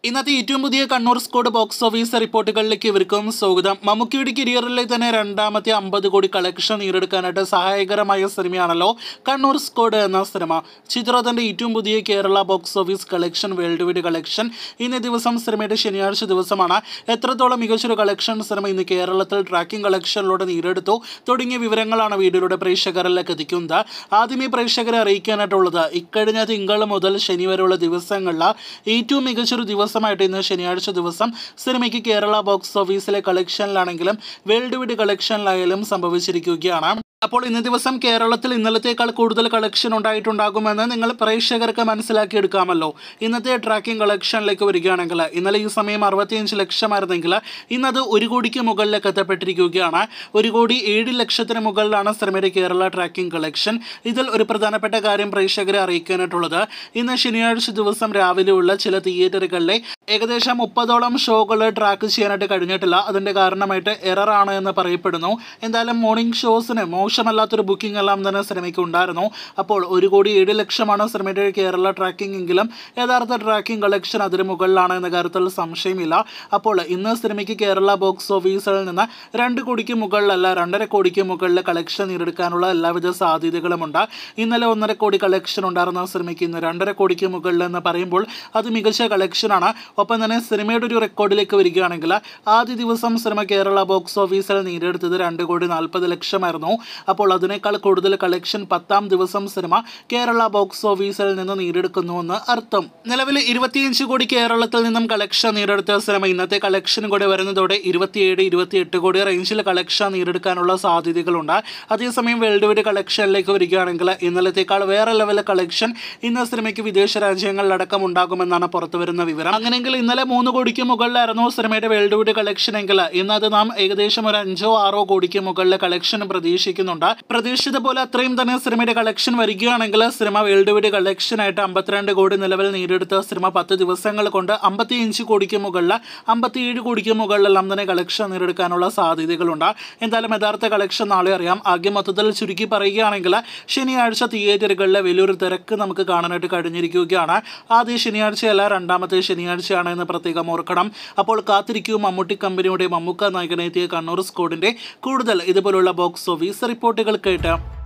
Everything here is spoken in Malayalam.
ഇന്നത്തെ ഏറ്റവും പുതിയ കണ്ണൂർ സ്കോഡ് ബോക്സ് ഓഫീസ് റിപ്പോർട്ടുകളിലേക്ക് ഇവർക്കും സ്വാഗതം മമ്മൂക്കിയുടെ കരിയറിലെ തന്നെ രണ്ടാമത്തെ അമ്പത് കോടി കളക്ഷൻ നേടിയെടുക്കാനായിട്ട് സഹായകരമായ സിനിമയാണല്ലോ കണ്ണൂർ സ്കോഡ് എന്ന സിനിമ ചിത്രത്തിൻ്റെ ഏറ്റവും പുതിയ Kerala box office collection worldwide collection ഇന്ന് ദിവസം സിനിമയുടെ ശനിയാഴ്ച ദിവസമാണ് എത്രത്തോളം മികച്ചൊരു കളക്ഷൻ സിനിമ ഇന്ന് കേരളത്തിൽ ട്രാക്കിംഗ് കളക്ഷനിലൂടെ നേടിയെടുത്തു തുടങ്ങിയ വിവരങ്ങളാണ് വീഡിയോയിലൂടെ പ്രേക്ഷകരിലേക്ക് എത്തിക്കുന്നത് ആദ്യമേ പ്രേക്ഷകരെ അറിയിക്കാനായിട്ടുള്ളത് ഇക്കഴിഞ്ഞ തിങ്കൾ മുതൽ ശനി വരെയുള്ള ദിവസങ്ങളിൽ ഏറ്റവും മികച്ചൊരു ദിവസമായിട്ട് ഇന്ന് ശനിയാഴ്ച ദിവസം സിനിമയ്ക്ക് കേരള ബോക്സ് ഓഫീസിലെ കളക്ഷനിലാണെങ്കിലും വേൾഡ് വൈഡ് കളക്ഷനിലായാലും സംഭവിച്ചിരിക്കുകയാണ് അപ്പോൾ ഇന്ന ദിവസം കേരളത്തിൽ ഇന്നലത്തേക്കാൾ കൂടുതൽ കളക്ഷൻ ഉണ്ടായിട്ടുണ്ടാകുമെന്ന് നിങ്ങൾ പ്രേക്ഷകർക്ക് മനസ്സിലാക്കിയെടുക്കാമല്ലോ ഇന്നത്തെ ട്രാക്കിംഗ് കളക്ഷനിലേക്ക് വരികയാണെങ്കിൽ ഇന്നലെ ഈ സമയം അറുപത്തിയഞ്ച് ലക്ഷമായിരുന്നെങ്കിൽ ഇന്നത് ഒരു കോടിക്ക് മുകളിലേക്ക് എത്തപ്പെട്ടിരിക്കുകയാണ് ഒരു കോടി ഏഴ് ലക്ഷത്തിന് മുകളിലാണ് സിനിമയുടെ കേരള ട്രാക്കിംഗ് കളക്ഷൻ ഇതിൽ ഒരു പ്രധാനപ്പെട്ട കാര്യം പ്രേക്ഷകരെ അറിയിക്കാനായിട്ടുള്ളത് ഇന്ന് ശനിയാഴ്ച ദിവസം രാവിലെയുള്ള ചില തിയേറ്ററുകളിലെ ഏകദേശം മുപ്പതോളം ഷോകൾ ട്രാക്ക് ചെയ്യാനായിട്ട് കഴിഞ്ഞിട്ടില്ല അതിൻ്റെ കാരണമായിട്ട് എററാണ് എന്ന് പറയപ്പെടുന്നു എന്തായാലും മോർണിംഗ് ഷോസിന് മോശമല്ലാത്തൊരു ബുക്കിംഗ് എല്ലാം തന്നെ സിനിമയ്ക്ക് ഉണ്ടായിരുന്നു അപ്പോൾ ഒരു കോടി ഏഴ് ലക്ഷമാണ് സിനിമയുടെ കേരള ട്രാക്കിംഗ് എങ്കിലും യഥാർത്ഥ ട്രാക്കിംഗ് കളക്ഷൻ അതിന് മുകളിലാണ് എന്ന കാര്യത്തിൽ സംശയമില്ല അപ്പോൾ ഇന്ന് സിനിമയ്ക്ക് കേരള ബോക്സ് ഓഫീസിൽ നിന്ന് രണ്ട് കോടിക്ക് മുകളിലല്ല രണ്ടര കോടിക്ക് മുകളിൽ കളക്ഷൻ നേടിയെടുക്കാനുള്ള എല്ലാവിധ സാധ്യതകളുമുണ്ട് ഇന്നലെ ഒന്നര കോടി കളക്ഷൻ ഉണ്ടായിരുന്ന സിനിമയ്ക്ക് ഇന്ന് രണ്ടര കോടിക്ക് മുകളിൽ എന്ന് പറയുമ്പോൾ അത് മികച്ച കളക്ഷനാണ് ഒപ്പം തന്നെ സിനിമയുടെ ഒരു റെക്കോർഡിലേക്ക് വരികയാണെങ്കിൽ ആദ്യ ദിവസം സിനിമ കേരള ബോക്സ് ഓഫീസിൽ നേടിയെടുത്തത് രണ്ട് കോടി നാൽപ്പത് ലക്ഷമായിരുന്നു അപ്പോൾ അതിനേക്കാൾ കൂടുതൽ കളക്ഷൻ പത്താം ദിവസം സിനിമ കേരള ബോക്സ് ഓഫീസിൽ നിന്ന് നേടിയെടുക്കുന്നുവെന്ന് അർത്ഥം നിലവിൽ ഇരുപത്തിയഞ്ച് കോടി കേരളത്തിൽ നിന്നും കളക്ഷൻ നേടിയെടുത്ത സിനിമ ഇന്നത്തെ കളക്ഷൻ കൂടെ വരുന്നതോടെ ഇരുപത്തിയേഴ് ഇരുപത്തിയെട്ട് കോടി റേഞ്ചിൽ കളക്ഷൻ നേടിയെടുക്കാനുള്ള സാധ്യതകളുണ്ട് അതേസമയം വേൾഡ് വൈഡ് കളക്ഷനിലേക്ക് വരികയാണെങ്കിൽ ഇന്നലത്തേക്കാൾ വേറെ ലെവൽ കളക്ഷൻ ഇന്ന് സിനിമയ്ക്ക് വിദേശ രാജ്യങ്ങളിലടക്കം ഉണ്ടാകുമെന്നാണ് പുറത്തു വരുന്ന വിവരം അങ്ങനെയെങ്കിൽ ഇന്നലെ മൂന്ന് കോടിക്ക് മുകളിലായിരുന്നു സിനിമയുടെ വേൾഡ് വൈഡ് കളക്ഷൻ എങ്കിൽ ഇന്ന് അത് നാം ഏകദേശം ഒരു അഞ്ചോ ആറോ കോടിക്ക് മുകളിലെ കളക്ഷൻ പ്രതീക്ഷിക്കുന്നുണ്ട് പ്രതീക്ഷിച്ച പോലെ അത്രയും തന്നെ സിനിമയുടെ കളക്ഷൻ വരികയാണെങ്കിൽ സിനിമ വേൾഡ് വൈഡ് കളക്ഷനായിട്ട് അമ്പത്തിരണ്ട് കോടി നിലവിൽ നേടിയെടുത്ത സിനിമ പത്ത് ദിവസങ്ങൾ കൊണ്ട് അമ്പത്തിയഞ്ച് കോടിക്ക് മുകളിൽ അമ്പത്തിയേഴ് കോടിക്ക് മുകളിലെല്ലാം തന്നെ കളക്ഷൻ നേടിയെടുക്കാനുള്ള സാധ്യതകളുണ്ട് എന്തായാലും യഥാർത്ഥ കളക്ഷൻ നാളെ അറിയാം ആകെ മൊത്തത്തിൽ ചുരുക്കി പറയുകയാണെങ്കിൽ ശനിയാഴ്ച തിയേറ്ററുകളിലെ വലിയൊരു തിരക്ക് നമുക്ക് കാണാനായിട്ട് കഴിഞ്ഞിരിക്കുകയാണ് ആദ്യ ശനിയാഴ്ചയല്ല രണ്ടാമത്തെ ശനിയാഴ്ചയാണ് എന്ന് പ്രത്യേകം ഓർക്കണം അപ്പോൾ കാത്തിരിക്കൂ മമ്മൂട്ടി കമ്പനിയുടെ മമ്മൂക്ക നായകനെത്തിയ കണ്ണൂർ സ്കോഡിന്റെ കൂടുതൽ ഇതുപോലുള്ള ബോക്സ് ഓഫീസ് റിപ്പോർട്ടുകൾ കേട്ട്